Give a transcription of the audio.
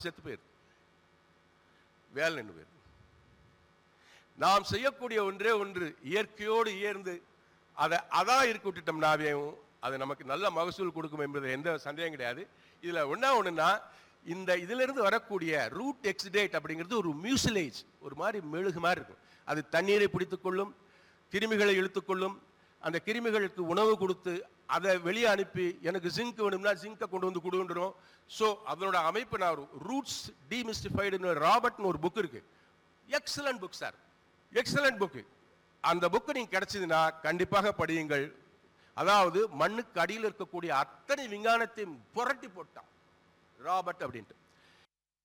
செத்து போயிரு வேலை நின்று போயிரு நாம் செய்யக்கூடிய ஒன்றே ஒன்று இயற்கையோடு இயர்ந்து அதை அதான் இருக்க விட்டுட்டோம்னாவேவும் அது நமக்கு நல்ல மகசூல் கொடுக்கும் என்பது எந்த சந்தேகம் கிடையாது இதுல ஒண்ணா ஒண்ணுன்னா இந்த இதிலிருந்து வரக்கூடிய ரூட் எக்ஸிடேட் அப்படிங்கிறது ஒரு மியூசிலேஜ் ஒரு மாதிரி மெழுகு மாதிரி இருக்கும் அது தண்ணீரை பிடித்துக்கொள்ளும் கிருமிகளை இழுத்துக்கொள்ளும் அந்த கிருமிகளுக்கு உணவு கொடுத்து அதை வெளியே அனுப்பி எனக்கு ஜிங்க் வேணும்னா ஜிங்கை கொண்டு வந்து கொடுன்றோம் ஸோ அதனோட அமைப்பு நான் ரூட்ஸ் டிமிஸ்டிஃபைடுன்னு ராபர்ட்னு ஒரு புக் இருக்கு excellent book sir excellent book அந்த புக்கு நீங்க கிடைச்சதுன்னா கண்டிப்பாக படியுங்கள் அதாவது மண்ணுக்கு அடியில் இருக்கக்கூடிய அத்தனை விஞ்ஞானத்தையும் புரட்டி போட்டான் ராபர்ட் அப்படின்ட்டு